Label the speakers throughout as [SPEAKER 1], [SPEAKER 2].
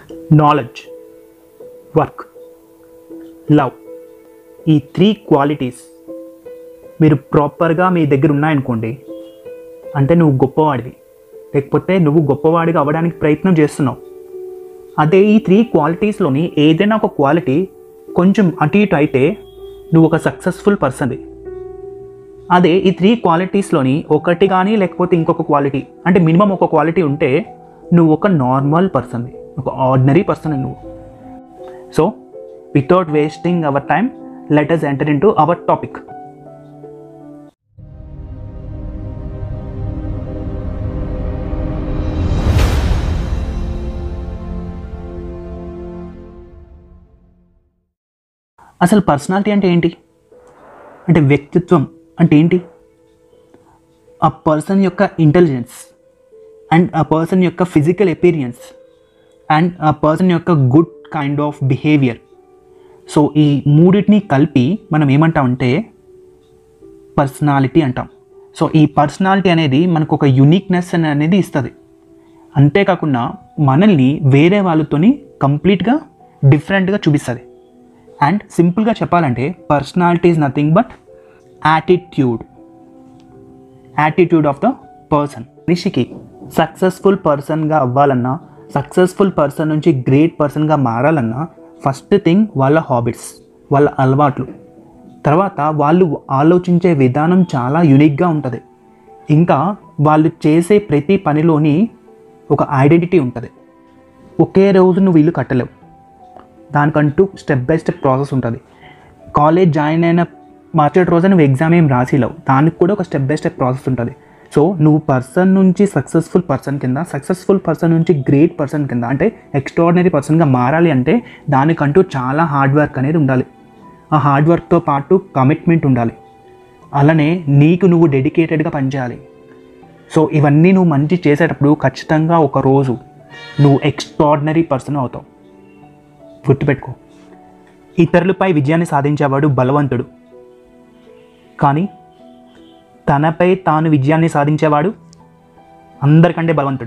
[SPEAKER 1] knowledge work love ఈ three qualities మీరు ప్రాపర్గా మీ దగ్గర ఉన్నాయనుకోండి అంటే నువ్వు గొప్పవాడివి లేకపోతే నువ్వు గొప్పవాడిగా అవ్వడానికి ప్రయత్నం చేస్తున్నావు అదే ఈ త్రీ క్వాలిటీస్లోని ఏదైనా ఒక క్వాలిటీ కొంచెం అటు ఇటు అయితే నువ్వు ఒక సక్సెస్ఫుల్ పర్సన్వి అదే ఈ త్రీ క్వాలిటీస్లోని ఒకటి కానీ లేకపోతే ఇంకొక క్వాలిటీ అంటే మినిమం ఒక క్వాలిటీ ఉంటే నువ్వు ఒక నార్మల్ పర్సన్వి ఒక ఆర్డినరీ పర్సన్ నువ్వు so without wasting our time let us enter into our topic అసలు పర్సనాలిటీ అంటే ఏంటి అంటే వ్యక్తిత్వం అంటే ఏంటి ఆ పర్సన్ యొక్క ఇంటెలిజెన్స్ అండ్ ఆ పర్సన్ యొక్క ఫిజికల్ ఎపీరియన్స్ అండ్ ఆ పర్సన్ యొక్క good kind of behaviour so ఈ మూడింటిని కలిపి మనం ఏమంటామంటే పర్సనాలిటీ అంటాం సో ఈ పర్సనాలిటీ అనేది మనకు ఒక యునిక్నెస్ అనేది ఇస్తుంది అంతేకాకుండా మనల్ని వేరే వాళ్ళతోని కంప్లీట్గా డిఫరెంట్గా చూపిస్తుంది అండ్ సింపుల్గా చెప్పాలంటే personality is nothing but attitude attitude of the person మనిషికి సక్సెస్ఫుల్ పర్సన్గా అవ్వాలన్నా సక్సెస్ఫుల్ పర్సన్ నుంచి గ్రేట్ పర్సన్గా మారాలన్నా ఫస్ట్ థింగ్ వాళ్ళ హాబిట్స్ వాళ్ళ అలవాట్లు తర్వాత వాళ్ళు ఆలోచించే విధానం చాలా యునిక్గా ఉంటుంది ఇంకా వాళ్ళు చేసే ప్రతి పనిలోని ఒక ఐడెంటిటీ ఉంటుంది ఒకే రోజు నువ్వు ఇల్లు కట్టలేవు దానికంటూ స్టెప్ బై స్టెప్ ప్రాసెస్ ఉంటుంది కాలేజ్ జాయిన్ అయిన మరుసటి రోజు నువ్వు ఎగ్జామ్ ఏం రాసిలేవు దానికి కూడా ఒక స్టెప్ బై స్టెప్ ప్రాసెస్ ఉంటుంది సో నువ్వు పర్సన్ నుంచి సక్సెస్ఫుల్ పర్సన్ కింద సక్సెస్ఫుల్ పర్సన్ నుంచి గ్రేట్ పర్సన్ కింద అంటే ఎక్స్ట్రాడినరీ పర్సన్గా మారాలి అంటే దానికంటూ చాలా హార్డ్ వర్క్ అనేది ఉండాలి ఆ హార్డ్ వర్క్తో పాటు కమిట్మెంట్ ఉండాలి అలానే నీకు నువ్వు డెడికేటెడ్గా పనిచేయాలి సో ఇవన్నీ నువ్వు మంచి చేసేటప్పుడు ఖచ్చితంగా ఒక రోజు నువ్వు ఎక్స్ట్రాడినరీ పర్సన్ అవుతావు గుర్తుపెట్టుకో ఇతరులపై విజయాన్ని సాధించేవాడు బలవంతుడు కానీ తనపై తాను విజయాన్ని సాధించేవాడు అందరికంటే బలవంతుడు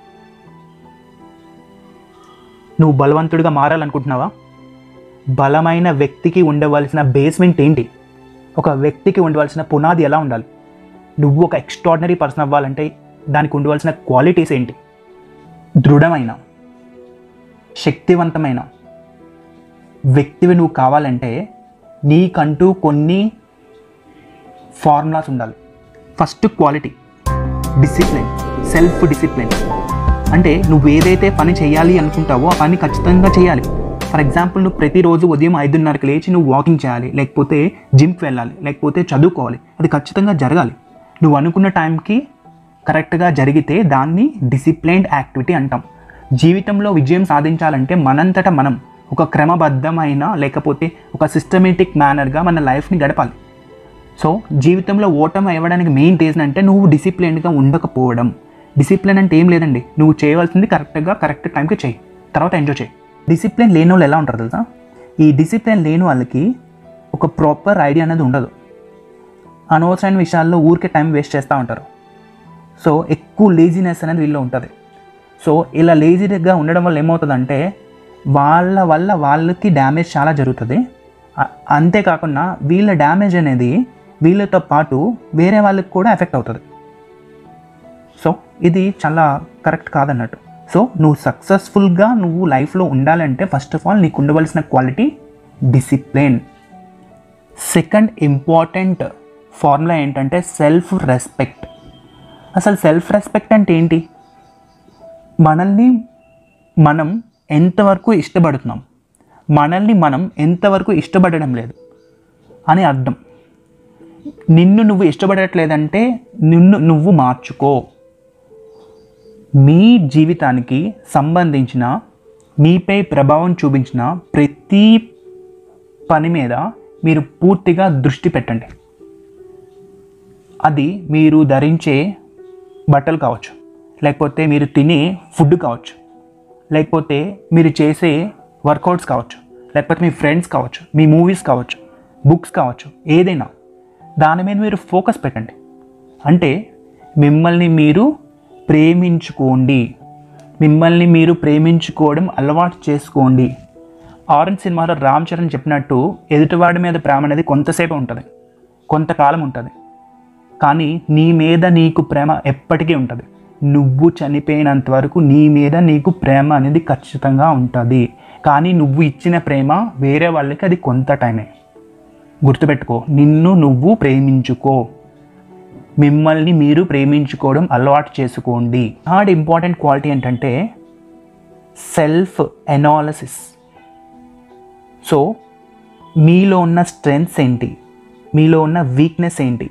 [SPEAKER 1] నువ్వు బలవంతుడిగా మారాలనుకుంటున్నావా బలమైన వ్యక్తికి ఉండవలసిన బేస్మెంట్ ఏంటి ఒక వ్యక్తికి ఉండవలసిన పునాది ఎలా ఉండాలి నువ్వు ఒక ఎక్స్ట్రాడినరీ పర్సన్ అవ్వాలంటే దానికి ఉండవలసిన క్వాలిటీస్ ఏంటి దృఢమైన శక్తివంతమైన వ్యక్తివి నువ్వు కావాలంటే నీకంటూ కొన్ని ఫార్ములాస్ ఉండాలి first quality discipline self discipline అంటే నువ్వు ఏదైతే పని చేయాలి అనుకుంటావో ఆ పని ఖచ్చితంగా చేయాలి ఫర్ ఎగ్జాంపుల్ నువ్వు ప్రతిరోజు ఉదయం ఐదున్నరకు లేచి నువ్వు వాకింగ్ చేయాలి లేకపోతే జిమ్కి వెళ్ళాలి లేకపోతే చదువుకోవాలి అది ఖచ్చితంగా జరగాలి నువ్వు అనుకున్న టైంకి కరెక్ట్గా జరిగితే దాన్ని డిసిప్లైన్డ్ యాక్టివిటీ అంటాం జీవితంలో విజయం సాధించాలంటే మనంతట మనం ఒక క్రమబద్ధమైన లేకపోతే ఒక సిస్టమేటిక్ మేనర్గా మన లైఫ్ని గడపాలి సో జీవితంలో ఓటమి అవ్వడానికి మెయిన్ రీజన్ అంటే నువ్వు డిసిప్లిన్డ్గా ఉండకపోవడం డిసిప్లిన్ అంటే ఏం లేదండి నువ్వు చేయవలసింది కరెక్ట్గా కరెక్ట్ టైంకి చేయి తర్వాత ఎంజాయ్ చేయి డిసిప్లిన్ లేని వాళ్ళు ఎలా ఉంటారు తెలుసా ఈ డిసిప్లిన్ లేని వాళ్ళకి ఒక ప్రాపర్ ఐడియా అనేది ఉండదు అనవసరమైన విషయాల్లో ఊరికే టైం వేస్ట్ చేస్తూ ఉంటారు సో ఎక్కువ లేజినెస్ అనేది వీళ్ళు ఉంటుంది సో ఇలా లేజీగా ఉండడం వల్ల ఏమవుతుందంటే వాళ్ళ వల్ల వాళ్ళకి డ్యామేజ్ చాలా జరుగుతుంది అ- అంతేకాకుండా వీళ్ళ డ్యామేజ్ అనేది వీళ్ళతో పాటు వేరే వాళ్ళకి కూడా ఎఫెక్ట్ అవుతుంది సో ఇది చాలా కరెక్ట్ కాదన్నట్టు సో నువ్వు సక్సెస్ఫుల్గా నువ్వు లైఫ్లో ఉండాలంటే ఫస్ట్ ఆఫ్ ఆల్ నీకు ఉండవలసిన quality discipline second important formula ఏంటంటే సెల్ఫ్ రెస్పెక్ట్ అసలు సెల్ఫ్ రెస్పెక్ట్ అంటే ఏంటి మనల్ని మనం ఎంతవరకు ఇష్టపడుతున్నాం మనల్ని మనం ఎంతవరకు ఇష్టపడడం లేదు అని అర్థం నిన్ను నువ్వు ఇష్టపడట్లేదంటే నిన్ను నువ్వు మార్చుకో మీ జీవితానికి సంబంధించిన మీపై ప్రభావం చూపించిన ప్రతి పని మీద మీరు పూర్తిగా దృష్టి పెట్టండి అది మీరు ధరించే బట్టలు కావచ్చు లేకపోతే మీరు తినే ఫుడ్ కావచ్చు లేకపోతే మీరు చేసే వర్కౌట్స్ కావచ్చు లేకపోతే మీ ఫ్రెండ్స్ కావచ్చు మీ మూవీస్ కావచ్చు బుక్స్ కావచ్చు ఏదైనా దాని మీద మీరు ఫోకస్ పెట్టండి అంటే మిమ్మల్ని మీరు ప్రేమించుకోండి మిమ్మల్ని మీరు ప్రేమించుకోవడం అలవాటు చేసుకోండి ఆరెంజ్ సినిమాలో రామ్ చరణ్ చెప్పినట్టు ఎదుటివాడి మీద ప్రేమ అనేది కొంతసేపు ఉంటుంది కొంతకాలం ఉంటుంది కానీ నీ మీద నీకు ప్రేమ ఎప్పటికీ ఉంటుంది నువ్వు చనిపోయినంత వరకు నీ మీద నీకు ప్రేమ అనేది ఖచ్చితంగా ఉంటుంది కానీ నువ్వు ఇచ్చిన ప్రేమ వేరే వాళ్ళకి అది కొంత టైమే గుర్తుపెట్టుకో నిన్ను నువ్వు ప్రేమించుకో మిమ్మల్ని మీరు ప్రేమించుకోవడం అలవాటు చేసుకోండి థర్డ్ ఇంపార్టెంట్ క్వాలిటీ ఏంటంటే సెల్ఫ్ ఎనాలసిస్ సో మీలో ఉన్న స్ట్రెంగ్స్ ఏంటి మీలో ఉన్న వీక్నెస్ ఏంటి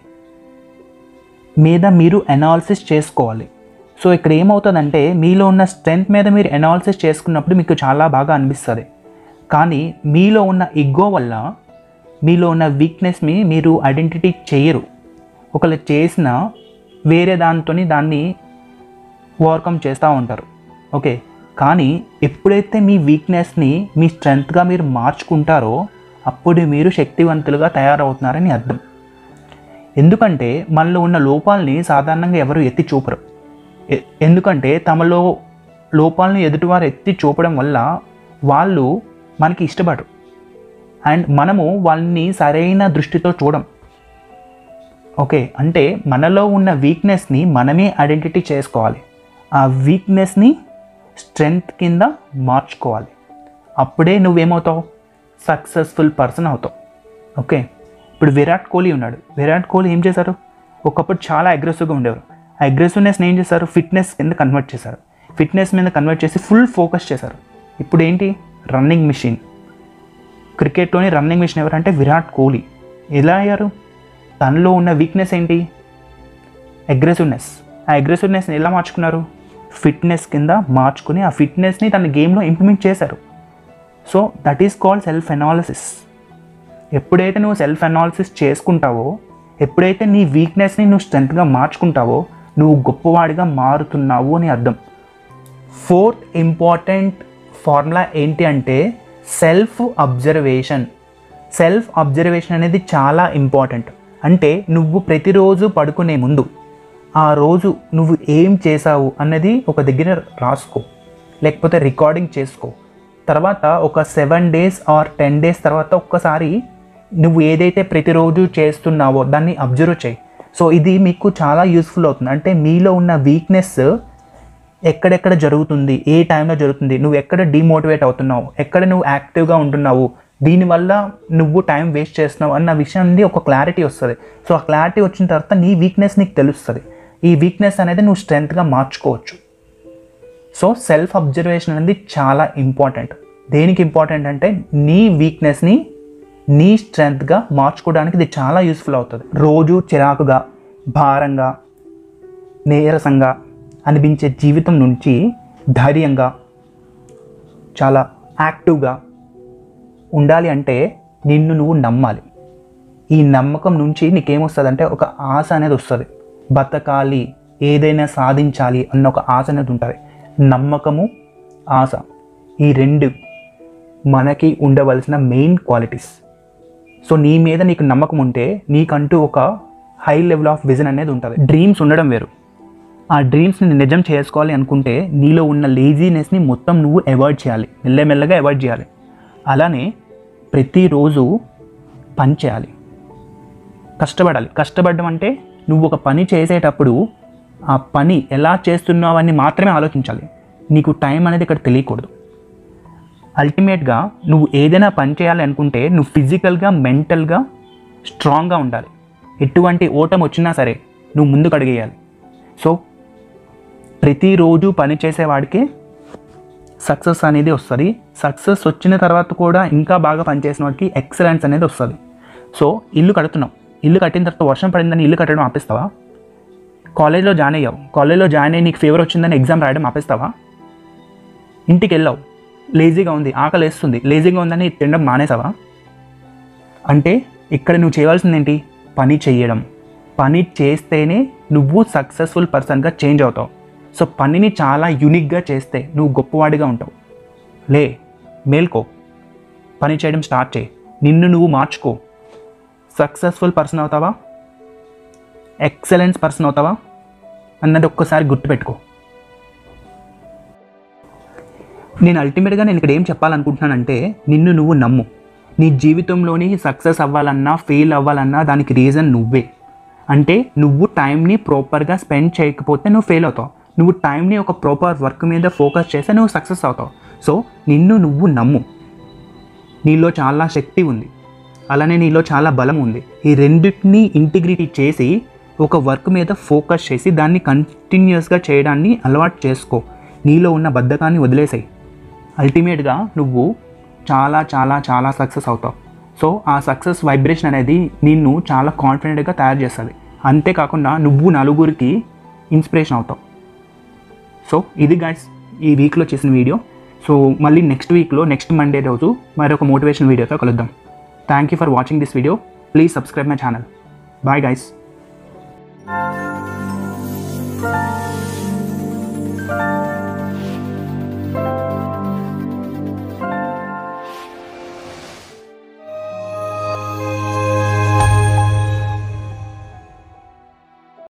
[SPEAKER 1] మీద మీరు ఎనాలిసిస్ చేసుకోవాలి సో ఇక్కడ ఏమవుతుందంటే మీలో ఉన్న స్ట్రెంగ్త్ మీద మీరు ఎనాలిసిస్ చేసుకున్నప్పుడు మీకు చాలా బాగా అనిపిస్తుంది కానీ మీలో ఉన్న ఇగ్గో వల్ల మీలో ఉన్న వీక్నెస్ని మీరు ఐడెంటిటీ చేయరు ఒకళ్ళు చేసిన వేరే దాంతో దాన్ని ఓవర్కమ్ చేస్తూ ఉంటారు ఓకే కానీ ఎప్పుడైతే మీ వీక్నెస్ని మీ స్ట్రెంగ్త్గా మీరు మార్చుకుంటారో అప్పుడు మీరు శక్తివంతులుగా తయారవుతున్నారని అర్థం ఎందుకంటే మనలో ఉన్న లోపాలని సాధారణంగా ఎవరు ఎత్తి చూపరు ఎ- ఎందుకంటే తమలో లోపాలను ఎదుటివారు ఎత్తి చూపడం వల్ల వాళ్ళు మనకి ఇష్టపడరు అండ్ మనము వాళ్ళని సరైన దృష్టితో చూడం ఓకే అంటే మనలో ఉన్న వీక్నెస్ని మనమే ఐడెంటిటీ చేసుకోవాలి ఆ వీక్నెస్ని స్ట్రెంగ్త్ కింద మార్చుకోవాలి అప్పుడే నువ్వేమవుతావు సక్సెస్ఫుల్ పర్సన్ అవుతావు ఓకే ఇప్పుడు విరాట్ కోహ్లీ ఉన్నాడు విరాట్ కోహ్లీ ఏం చేశారు ఒకప్పుడు చాలా అగ్రెసివ్గా ఉండేవారు ఆ అగ్రెసివ్నెస్ని ఏం చేశారు ఫిట్నెస్ కింద కన్వర్ట్ చేశారు ఫిట్నెస్ మీద కన్వర్ట్ చేసి ఫుల్ ఫోకస్ చేశారు ఇప్పుడు ఏంటి రన్నింగ్ మిషన్ క్రికెట్లోని రన్నింగ్ మిషన్ ఎవరంటే విరాట్ కోహ్లీ ఎలా అయ్యారు తనలో ఉన్న వీక్నెస్ ఏంటి అగ్రెసివ్నెస్ ఆ అగ్రెసివ్నెస్ని ఎలా మార్చుకున్నారు ఫిట్నెస్ కింద మార్చుకుని ఆ ఫిట్నెస్ని తన గేమ్లో ఇంప్లిమెంట్ చేశారు so that is called self analysis ఎప్పుడైతే నువ్వు సెల్ఫ్ అనాలిసిస్ చేసుకుంటావో ఎప్పుడైతే నీ వీక్నెస్ని నువ్వు స్ట్రెంత్గా మార్చుకుంటావో నువ్వు గొప్పవాడిగా మారుతున్నావు అని అర్థం ఫోర్త్ ఇంపార్టెంట్ ఫార్ములా ఏంటి అంటే సెల్ఫ్ అబ్జర్వేషన్ సెల్ఫ్ అబ్జర్వేషన్ అనేది చాలా ఇంపార్టెంట్ అంటే నువ్వు ప్రతిరోజు పడుకునే ముందు ఆ రోజు నువ్వు ఏం చేసావు అన్నది ఒక దగ్గర రాసుకో లేకపోతే రికార్డింగ్ చేసుకో తర్వాత ఒక seven days or ten days తర్వాత ఒక్కసారి నువ్వు ఏదైతే ప్రతిరోజు చేస్తున్నావో దాన్ని అబ్జర్వ్ చేయి సో ఇది మీకు చాలా యూస్ఫుల్ అవుతుంది అంటే మీలో ఉన్న వీక్నెస్ ఎక్కడెక్కడ జరుగుతుంది ఏ టైంలో జరుగుతుంది నువ్వు ఎక్కడ డిమోటివేట్ అవుతున్నావు ఎక్కడ నువ్వు యాక్టివ్గా ఉంటున్నావు దీనివల్ల నువ్వు టైం వేస్ట్ చేస్తున్నావు అన్న విషయాన్ని ఒక క్లారిటీ వస్తుంది సో ఆ క్లారిటీ వచ్చిన తర్వాత నీ వీక్నెస్ నీకు తెలుస్తుంది ఈ వీక్నెస్ అనేది నువ్వు స్ట్రెంగ్త్గా మార్చుకోవచ్చు సో సెల్ఫ్ అబ్జర్వేషన్ అనేది చాలా ఇంపార్టెంట్ దేనికి ఇంపార్టెంట్ అంటే నీ వీక్నెస్ని నీ స్ట్రెంగ్త్గా మార్చుకోవడానికి ఇది చాలా యూస్ఫుల్ అవుతుంది రోజు చిరాకుగా భారంగా నీరసంగా అనిపించే జీవితం నుంచి ధైర్యంగా చాలా యాక్టివ్గా ఉండాలి అంటే నిన్ను నువ్వు నమ్మాలి ఈ నమ్మకం నుంచి నీకేమొస్తుంది ఒక ఆశ అనేది వస్తుంది బతకాలి ఏదైనా సాధించాలి అన్న ఒక ఆశ అనేది ఉంటుంది నమ్మకము ఆశ ఈ రెండు మనకి ఉండవలసిన మెయిన్ క్వాలిటీస్ సో నీ మీద నీకు నమ్మకం ఉంటే నీకంటూ ఒక హై లెవెల్ ఆఫ్ విజన్ అనేది ఉంటుంది డ్రీమ్స్ ఉండడం వేరు ఆ డ్రీమ్స్ని నిజం చేసుకోవాలి అనుకుంటే నీలో ఉన్న లేజీనెస్ని మొత్తం నువ్వు అవాయిడ్ చేయాలి మెల్లమెల్లగా అవాయిడ్ చేయాలి అలానే ప్రతిరోజు పని చేయాలి కష్టపడాలి కష్టపడడం అంటే నువ్వు ఒక పని చేసేటప్పుడు ఆ పని ఎలా చేస్తున్నావని మాత్రమే ఆలోచించాలి నీకు టైం అనేది ఇక్కడ తెలియకూడదు అల్టిమేట్గా నువ్వు ఏదైనా పని చేయాలి అనుకుంటే నువ్వు ఫిజికల్గా మెంటల్గా స్ట్రాంగ్గా ఉండాలి ఎటువంటి ఓటం వచ్చినా సరే నువ్వు ముందుకు అడిగేయాలి సో ప్రతిరోజు పని చేసేవాడికి సక్సెస్ అనేది వస్తుంది సక్సెస్ వచ్చిన తర్వాత కూడా ఇంకా బాగా పనిచేసిన వాడికి ఎక్సలెన్స్ అనేది వస్తుంది సో ఇల్లు కడుతున్నావు ఇల్లు కట్టిన తర్వాత వర్షం పడిందని ఇల్లు కట్టడం ఆపేస్తావా కాలేజ్లో జాయిన్ అయ్యావు కాలేజ్లో జాయిన్ అయ్యి నీకు ఫీవర్ వచ్చిందని ఎగ్జామ్ రాయడం ఆపేస్తావా ఇంటికి వెళ్ళావు లేజీగా ఉంది ఆకలి వేస్తుంది లేజీగా ఉందని తినడం మానేసావా అంటే ఇక్కడ నువ్వు చేయవలసింది ఏంటి పని చేయడం పని చేస్తేనే నువ్వు సక్సెస్ఫుల్ పర్సన్గా చేంజ్ అవుతావు సో పనిని చాలా యూనిక్గా చేస్తే నువ్వు గొప్పవాడిగా ఉంటావు లే మేల్కో పని చేయడం స్టార్ట్ చేయి నిన్ను నువ్వు మార్చుకో సక్సెస్ఫుల్ పర్సన్ అవుతావా ఎక్సలెన్స్ పర్సన్ అవుతావా అన్నది ఒక్కసారి గుర్తుపెట్టుకో నేను అల్టిమేట్గా నేను ఇక్కడ ఏం చెప్పాలనుకుంటున్నానంటే నిన్ను నువ్వు నమ్ము నీ జీవితంలోని సక్సెస్ అవ్వాలన్నా ఫెయిల్ అవ్వాలన్నా దానికి రీజన్ నువ్వే అంటే నువ్వు టైంని ప్రాపర్గా స్పెండ్ చేయకపోతే నువ్వు ఫెయిల్ అవుతావు నువ్వు టైంని ఒక ప్రాపర్ వర్క్ మీద ఫోకస్ చేస్తే నువ్వు సక్సెస్ అవుతావు సో నిన్ను నువ్వు నమ్ము నీలో చాలా శక్తి ఉంది అలానే నీలో చాలా బలం ఉంది ఈ రెండింటిని ఇంటిగ్రిటీ చేసి ఒక వర్క్ మీద ఫోకస్ చేసి దాన్ని కంటిన్యూస్గా చేయడాన్ని అలవాటు చేసుకో నీలో ఉన్న బద్ధకాన్ని వదిలేసాయి అల్టిమేట్గా నువ్వు చాలా చాలా చాలా సక్సెస్ అవుతావు సో ఆ సక్సెస్ వైబ్రేషన్ అనేది నిన్ను చాలా కాన్ఫిడెంట్గా తయారు చేస్తుంది అంతేకాకుండా నువ్వు నలుగురికి ఇన్స్పిరేషన్ అవుతావు సో ఇది గైస్ ఈ వీక్లో చేసిన వీడియో సో మళ్ళీ నెక్స్ట్ వీక్లో నెక్స్ట్ మండే రోజు మరొక మోటివేషన్ వీడియోతో కలుద్దాం thank you for watching this video please subscribe my channel bye guys